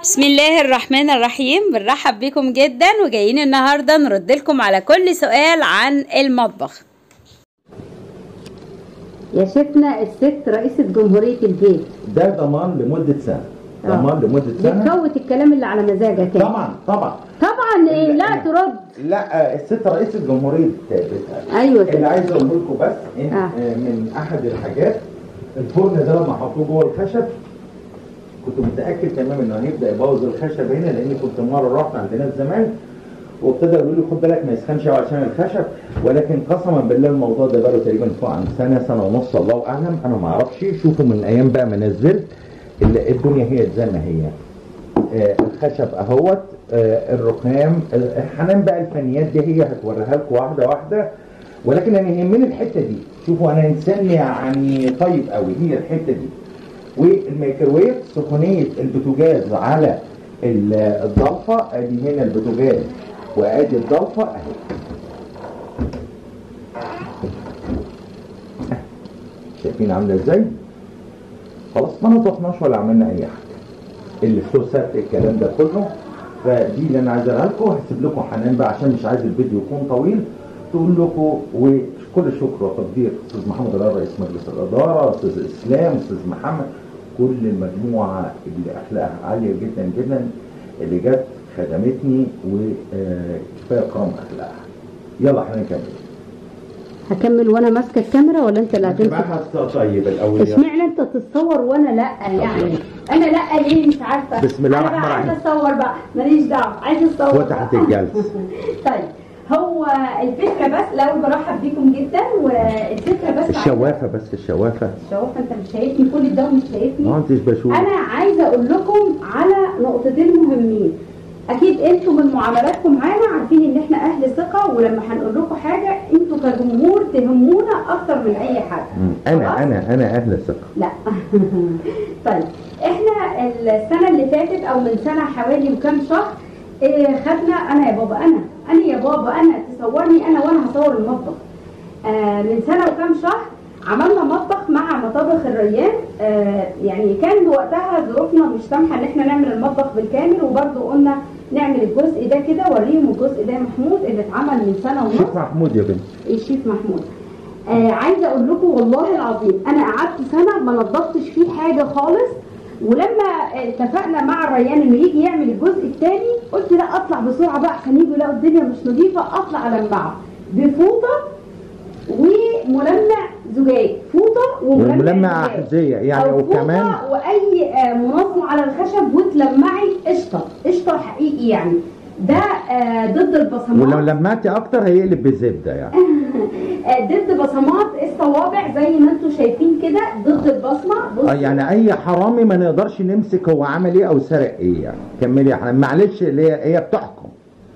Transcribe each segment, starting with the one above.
بسم الله الرحمن الرحيم بنرحب بكم جدا وجايين النهارده نرد لكم على كل سؤال عن المطبخ يا شيخنا الست رئيسة جمهورية البيت ده ضمان لمدة سنة آه. ضمان لمدة سنة بتفوت الكلام اللي على مزاجك يعني. طبعا طبعا طبعا إيه لا ترد لا آه، الست رئيسة جمهورية بتاعتها ايوه اللي كده عايز اقول لكم بس ان آه. آه. من احد الحاجات الفرن ده لما حطوه جوه الخشب كنت متاكد تماما انه هيبدا يبوظ الخشب هنا لاني كنت مره رحت عند ناس زمان وابتدى يقولوا لي خد بالك ما يسخنش قوي عشان الخشب ولكن قسما بالله الموضوع ده بقاله تقريبا فوق عن سنه سنه ونص الله اعلم انا ما اعرفش شوفوا من ايام بقى ما نزلت ال- الدنيا هي زي ما هي آه، الخشب اهوت آه، الرخام آه، حنان بقى الفنيات دي هي هتوريها لكم واحده واحده ولكن انا يهمني الحته دي شوفوا انا انسان يعني طيب قوي هي الحته دي والميكروويف سخونيه البوتاجاز على ال- الضلفه ادي هنا البوتاجاز وادي الضلفه اهي شايفين عامله ازاي؟ خلاص ما نطفناش ولا عملنا اي حاجه اللي سوست الكلام ده كله فدي اللي انا عايز اقولها لكم هسيب لكم حنان بقى عشان مش عايز الفيديو يكون طويل تقول لكم وكل شكر وتقدير استاذ محمد رياض رئيس مجلس الاداره استاذ اسلام استاذ محمد كل المجموعه اللي اخلاقها عاليه جدا جدا اللي جت خدمتني وكفايه كرم اخلاقها يلا احنا نكمل هكمل وانا ماسكه الكاميرا ولا انت اللي هتمسك معاها طيب الاول يلا. اشمعنى انت تتصور وانا لا يعني انا لا ليه مش عارفه بسم الله أنا الرحمن بقى الرحيم. عايزه اتصور بقى ماليش دعوه عايزه اتصور فتحت بقى. الجلسة. طيب هو الفكره بس الاول برحب بيكم جدا والفكره بس الشوافه بس الشوافه الشوافه انت مش شايفني كل ده ومش شايفني ما انتش بشوف انا عايزه اقول لكم على نقطتين مهمين اكيد انتوا من معاملاتكم معانا عارفين ان احنا اهل ثقه ولما هنقول لكم حاجه انتوا كجمهور تهمونا اكتر من اي حاجه مم. انا خلاص؟ انا انا اهل الثقه لا طيب احنا السنه اللي فاتت او من سنه حوالي وكام شهر إيه، خدنا انا يا بابا انا انا يا بابا انا تصورني انا وانا هصور المطبخ آه من سنه وكام شهر عملنا مطبخ مع مطابخ الريان آه يعني كان وقتها ظروفنا مش سامحه ان احنا نعمل المطبخ بالكامل وبرضه قلنا نعمل الجزء ده كده وريهم الجزء ده يا محمود اللي اتعمل من سنه ونص شوف محمود يا بنت الشيف محمود آه عايزه اقول لكم والله العظيم انا قعدت سنه ما نضفتش فيه حاجه خالص ولما اتفقنا مع الريان انه يجي يعمل الجزء الثاني قلت لا اطلع بسرعه بقى عشان يجوا يلاقوا الدنيا مش نظيفه اطلع المعه بفوطه وملمع زجاج فوطه وملمع, وملمع زجاج. أحذية يعني أو وكمان فوطة واي آه، منظم على الخشب وتلمعي قشطه قشطه حقيقي يعني ده آه، ضد البصمات ولو لمعتي اكتر هيقلب بزبده يعني آه، ضد بصمات الصوابع زي ما انتم شايفين كده ضد البصمه بصوا. اه يعني اي حرامي ما نقدرش نمسك هو عمل ايه او سرق ايه يعني كملي يا حنان معلش اللي هي هي بتحكم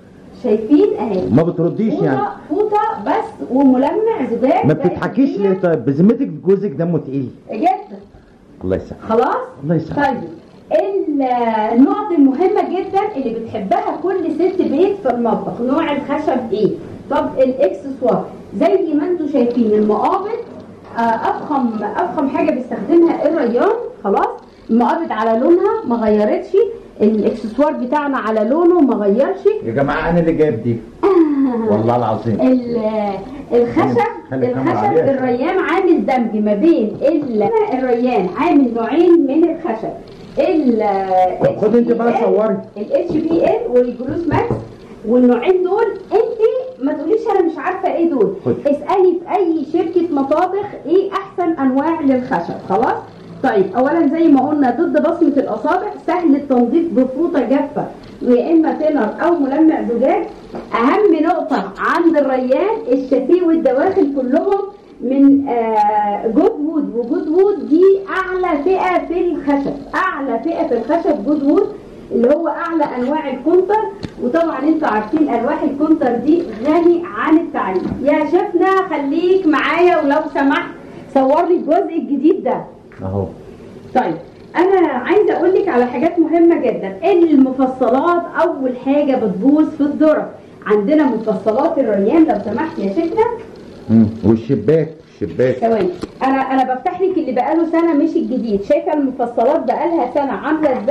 شايفين اهي ما بترديش يعني فوطه فوطه بس وملمع زجاج ما زي بتضحكيش الدنيا. ليه طيب بذمتك جوزك دمه تقيل جدا الله يسامحك خلاص الله يسامحك طيب ال- النقط المهمة جدا اللي بتحبها كل ست بيت في المطبخ نوع الخشب ايه طب الاكسسوار زي ما انتم شايفين المقابض آه، افخم افخم حاجة بيستخدمها الريان خلاص المقابض على لونها ما غيرتش الاكسسوار بتاعنا على لونه ما غيرش يا جماعه انا اللي جايب دي والله العظيم ال- الخشب خلي الكاميرا الخشب عليها. الريان عامل دمج ما بين ال- الريان عامل نوعين من الخشب ال طب خد انت بقى صوري الاتش بي ال والجلوس ماكس والنوعين دول انت ما تقوليش انا مش عارفه ايه دول خد. اسالي في اي شركه مطابخ ايه احسن انواع للخشب خلاص طيب اولا زي ما قلنا ضد بصمه الاصابع سهل التنظيف بفوطه جافه ويا اما تنر او ملمع زجاج اهم نقطه عند الريان الشاسيه والدواخل كلهم من آه، جود وود وجود وود دي اعلى فئه في الخشب اعلى فئه في الخشب جود وود اللي هو اعلى انواع الكونتر وطبعا انتوا عارفين الواح الكونتر دي غني عن التعريف يا شيفنا خليك معايا ولو سمحت صور لي الجزء الجديد ده اهو طيب انا عايزه اقول لك على حاجات مهمه جدا المفصلات اول حاجه بتبوظ في الذره عندنا مفصلات الريان لو سمحت يا شيخنا مم. والشباك الشباك ثواني انا انا بفتح لك اللي بقاله سنه مش الجديد شايفه المفصلات بقالها سنه عامله ازاي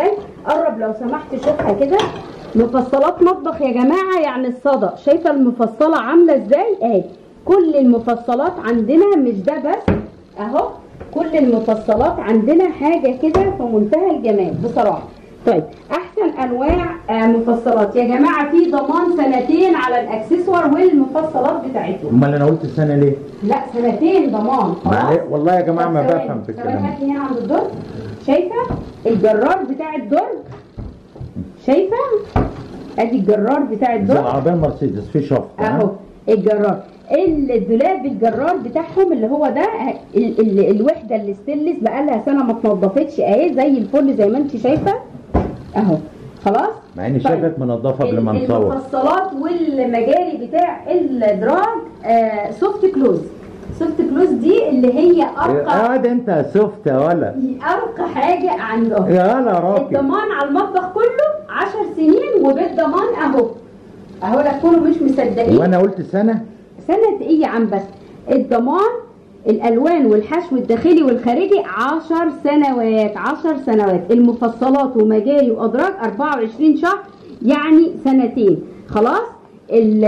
قرب لو سمحت شوفها كده مفصلات مطبخ يا جماعه يعني الصدى شايفه المفصله عامله ازاي اهي كل المفصلات عندنا مش ده بس اهو كل المفصلات عندنا حاجه كده في منتهى الجمال بصراحه طيب احسن انواع آه، مفصلات يا جماعه في ضمان سنتين على الاكسسوار والمفصلات بتاعتهم امال انا قلت سنه ليه؟ لا سنتين ضمان خلاص معلش والله يا جماعه ما طب ثواني، بفهم في ثواني الكلام هات لي هنا عند الدرج شايفه الجرار بتاع الدرج شايفه ادي الجرار بتاع زي الدرج العربيه المرسيدس في شفط ها؟ اهو الجرار الدولاب الجرار بتاعهم اللي هو ده ال ال الوحده اللي ستينلس بقالها سنه ما اتنضفتش اهي زي الفل زي ما انت شايفه اهو خلاص مع اني طيب. شايفك منضفه قبل ما نصور المفصلات والمجاري بتاع الدراج آه سوفت كلوز سوفت كلوز دي اللي هي ارقى اه ده انت سفت يا ولا دي ارقى حاجه عندهم يا ولا راكب الضمان على المطبخ كله 10 سنين وبالضمان اهو اهو لا تكونوا مش مصدقين وانا قلت سنه سنة ايه يا عم بس الضمان الالوان والحشو الداخلي والخارجي 10 سنوات 10 سنوات المفصلات ومجاري وادراج 24 شهر يعني سنتين خلاص ال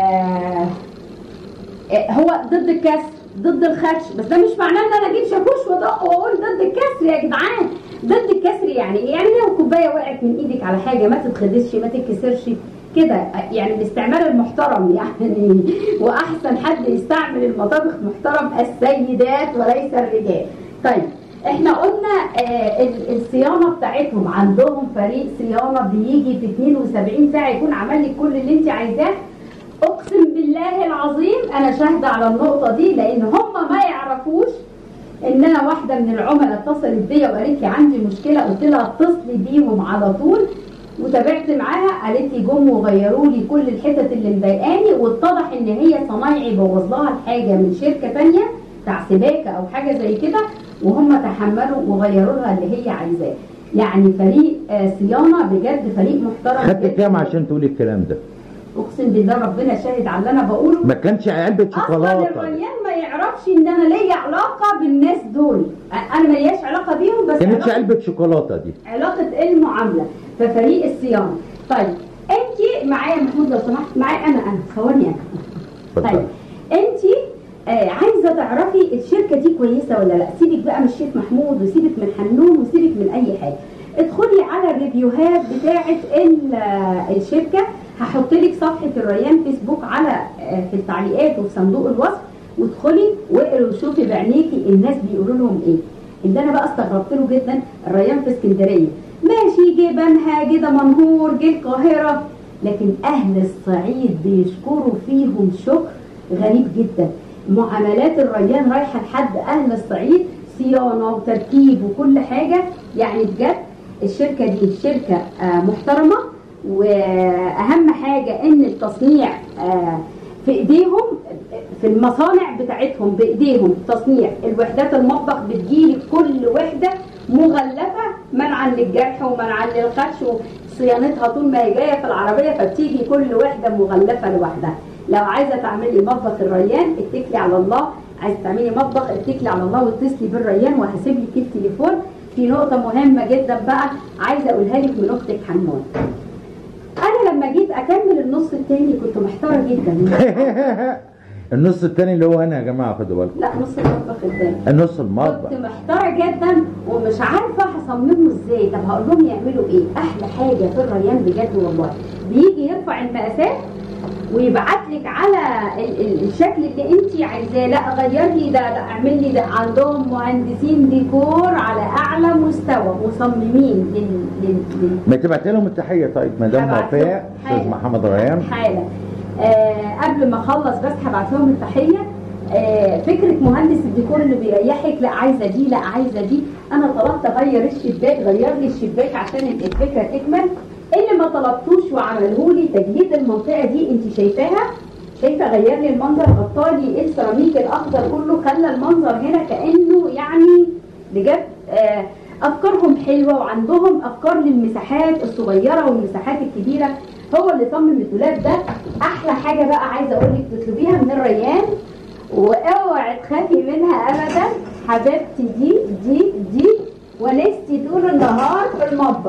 آه، هو ضد الكسر ضد الخدش بس ده مش معناه ان انا اجيب شاكوش وادق واقول ضد الكسر يا جدعان ضد الكسر يعني ايه؟ يعني لو كوبايه وقعت من ايدك على حاجه ما تتخدش ما تتكسرش كده يعني الاستعمال المحترم يعني واحسن حد يستعمل المطابخ محترم السيدات وليس الرجال طيب احنا قلنا آه ال- الصيانه بتاعتهم عندهم فريق صيانه بيجي في 72 ساعه يكون عمل لك كل اللي انت عايزاه اقسم بالله العظيم انا شاهده على النقطه دي لان هم ما يعرفوش ان انا واحده من العملاء اتصلت بيا وقالت لي عندي مشكله قلت لها اتصلي بيهم على طول وتابعت معاها قالت لي جم وغيروا لي كل الحتت اللي مضايقاني واتضح ان هي صنايعي بوظ لها الحاجه من شركه تانية بتاع سباكه او حاجه زي كده وهم تحملوا وغيروا لها اللي هي عايزاه يعني فريق آه، صيانه بجد فريق محترم خدت جداً. كام عشان تقولي الكلام ده؟ اقسم بالله ربنا شاهد على اللي انا بقوله ما كانش علبه اصلا شوكولاته الريان ما يعرفش ان انا ليا علاقه بالناس دول انا ملياش علاقه بيهم بس كانتش علاقة, علبه شوكولاته دي علاقه المعامله ففريق الصيانه طيب انت معايا محمود لو سمحت معايا انا انا ثواني انا اتفضل طيب انت آه عايزه تعرفي الشركه دي كويسه ولا لا سيبك بقى من الشيخ محمود وسيبك من حنون وسيبك من اي حاجه ادخلي على الريفيوهات بتاعه ال- آه، الشركه هحط لك صفحه الريان فيسبوك على آه، في التعليقات وفي صندوق الوصف وادخلي واقري وشوفي بعينيكي الناس بيقولوا لهم ايه اللي انا بقى استغربت له جدا الريان في اسكندريه ماشي جه بنها جه دمنهور جه القاهره لكن اهل الصعيد بيشكروا فيهم شكر غريب جدا معاملات الريان رايحه لحد اهل الصعيد صيانه وتركيب وكل حاجه يعني بجد الشركه دي شركه آه، محترمه واهم حاجه ان التصنيع آه، في ايديهم في المصانع بتاعتهم بايديهم تصنيع الوحدات المطبخ بتجيلك كل وحده مغلفه منعا للجرح ومنعا للخدش وصيانتها طول ما هي جايه في العربيه فبتيجي كل وحده مغلفه لوحدها لو عايزه تعملي مطبخ الريان اتكلي على الله عايزه تعملي مطبخ اتكلي على الله واتصلي بالريان وهسيب لك التليفون في نقطه مهمه جدا بقى عايزه اقولها لك من اختك حنون انا لما جيت اكمل النص التاني كنت محتاره جدا النص التاني اللي هو انا يا جماعه خدوا بالكم لا نص المطبخ التاني النص كنت المطبخ محتاره جدا ومش عارفه هصممه ازاي طب هقول لهم يعملوا ايه احلى حاجه في الريان بجد والله بيجي يرفع المقاسات ويبعت لك على ال- ال- الشكل اللي انت عايزاه لا غير لي ده لا اعمل لي ده عندهم مهندسين ديكور على اعلى مستوى مصممين لل, لل... لل... ما تبعت لهم التحيه طيب مدام هبعت لهم وفاء استاذ حالا. محمد ريان حالا آه قبل ما اخلص بس هبعت لهم التحيه آه فكره مهندس الديكور اللي بيريحك لا عايزه دي لا عايزه دي انا طلبت اغير الشباك غير لي الشباك عشان الفكره تكمل اللي ما طلبتوش وعمله لي تجهيز المنطقه دي انت شايفاها شايفه غير لي المنظر غطالي السيراميك الاخضر كله خلى المنظر هنا كانه يعني بجد آه افكارهم حلوه وعندهم افكار للمساحات الصغيره والمساحات الكبيره هو اللي صمم الدولاب ده احلى حاجه بقى عايزه اقول لك تطلبيها من الريان واوعي تخافي منها ابدا حبيبتي دي دي دي ونستي طول النهار في المطبخ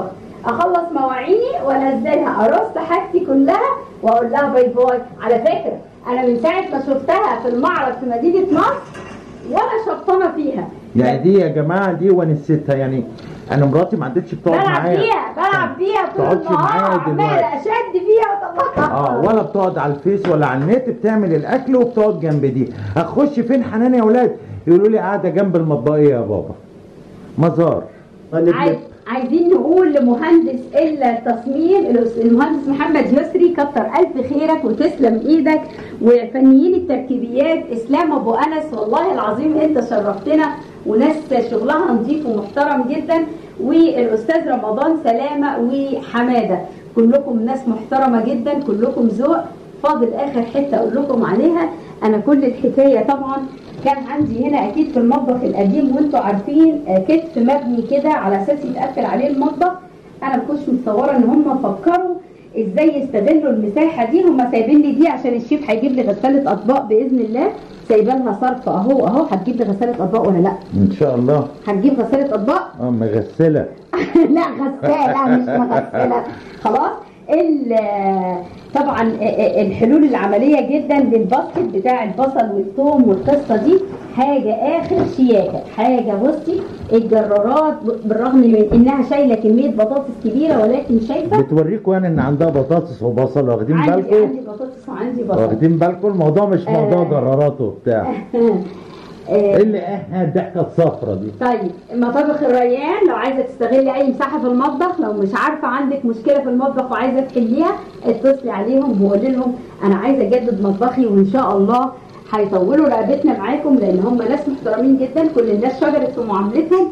اخلص مواعيني وانزلها ارص حاجتي كلها واقول لها باي باي على فكره انا من ساعه ما شفتها في المعرض في مدينه نصر ولا شبطانه فيها يعني دي يا جماعه دي ونستها يعني انا مراتي ما عندتش بتقعد بلعب معايا بيها بلعب بيها طول تقعدش النهار معايا عماله دلوقتي. اشد فيها واطلعها اه ولا بتقعد على الفيس ولا على النت بتعمل الاكل وبتقعد جنب دي اخش فين حنان يا اولاد يقولوا لي قاعده جنب المطبخيه يا بابا مزار قلب عاي- لب. عايزين نقول لمهندس التصميم الأس- المهندس محمد يسري كتر الف خيرك وتسلم ايدك وفنيين التركيبيات اسلام ابو انس والله العظيم انت شرفتنا وناس شغلها نظيف ومحترم جدا والاستاذ رمضان سلامه وحماده كلكم ناس محترمه جدا كلكم ذوق فاضل اخر حته اقول لكم عليها انا كل الحكايه طبعا كان عندي هنا اكيد في المطبخ القديم وانتوا عارفين آه، كتف مبني كده على اساس يتقفل عليه المطبخ انا ما كنتش متصوره ان هم فكروا ازاي يستغلوا المساحه دي هم سايبين لي دي عشان الشيف هيجيب لي غساله اطباق باذن الله سايبه لها صرف اهو اهو هتجيب لي غساله اطباق ولا لا ان شاء الله هتجيب غساله اطباق اه مغسله لا غسالة مش مغسلة خلاص ال- طبعا الحلول العملية جدا للباسكت بتاع البصل والثوم والقصة دي حاجة آخر شياكة حاجة بصي الجرارات بالرغم من إنها شايلة كمية بطاطس كبيرة ولكن شايفة بتوريكم يعني ان عندها بطاطس وبصل واخدين عندي بالكم عندي بطاطس وعندي بصل واخدين بالكم الموضوع مش موضوع آه. جرارات وبتاع آه، ايه اللي احنا الضحكه الصفرا دي طيب مطابخ الريان لو عايزه تستغلي اي مساحه في المطبخ لو مش عارفه عندك مشكله في المطبخ وعايزه تحليها اتصلي عليهم وقولي لهم انا عايزه اجدد مطبخي وان شاء الله هيطولوا رقبتنا معاكم لان هم ناس محترمين جدا كل الناس شجرت في معاملتهم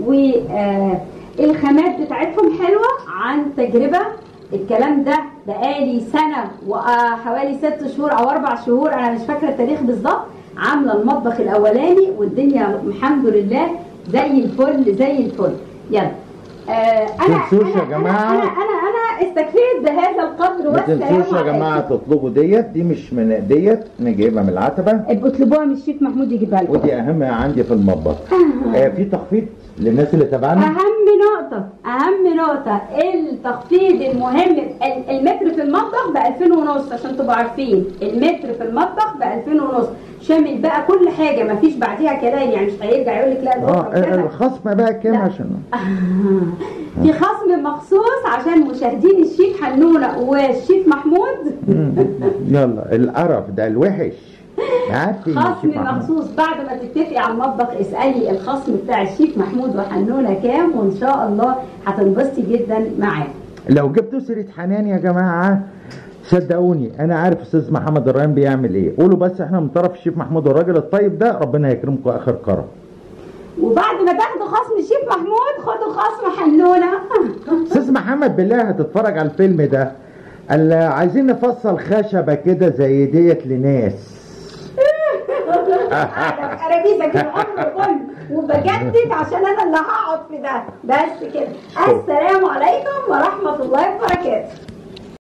والخامات بتاعتهم حلوه عن تجربه الكلام ده بقالي سنه وحوالي ست شهور او اربع شهور انا مش فاكره التاريخ بالظبط عامله المطبخ الاولاني والدنيا الحمد لله زي الفل زي الفل يلا آه انا تنسوش يا أنا- جماعة. انا انا انا استكفيت بهذا القدر ما والسلام تنسوش يا عليكم. جماعه تطلبوا ديت دي مش من ديت انا جايبها من العتبه ابقوا اطلبوها من الشيف محمود يجيبها لكم ودي اهم عندي في المطبخ آه في تخفيض للناس اللي تابعنا اهم نقطه اهم نقطه التخفيض المهم ال- المتر في المطبخ ب 2000 ونص عشان تبقوا عارفين المتر في المطبخ ب 2000 ونص شامل بقى كل حاجه مفيش بعديها كلام يعني مش هيرجع يقول لك لا اه الأخرى كذا. الخصم بقى كام لا. عشان في خصم مخصوص عشان مشاهدين الشيف حنونه والشيف محمود يلا القرف ده الوحش عارفين خصم الشيف محمود. مخصوص بعد ما تتفقي على المطبخ اسالي الخصم بتاع الشيف محمود وحنونه كام وان شاء الله هتنبسطي جدا معاه لو جبتوا سيره حنان يا جماعه صدقوني انا عارف استاذ محمد الريان بيعمل ايه قولوا بس احنا من طرف الشيف محمود الراجل الطيب ده ربنا يكرمكم اخر كرم وبعد ما تاخدوا خصم الشيف محمود خدوا خصم حنونه استاذ محمد بالله هتتفرج على الفيلم ده قال عايزين نفصل خشبه كده زي ديت لناس ارابيزه كده الامر كله وبجدد عشان انا اللي هقعد في ده بس كده السلام عليكم ورحمه الله وبركاته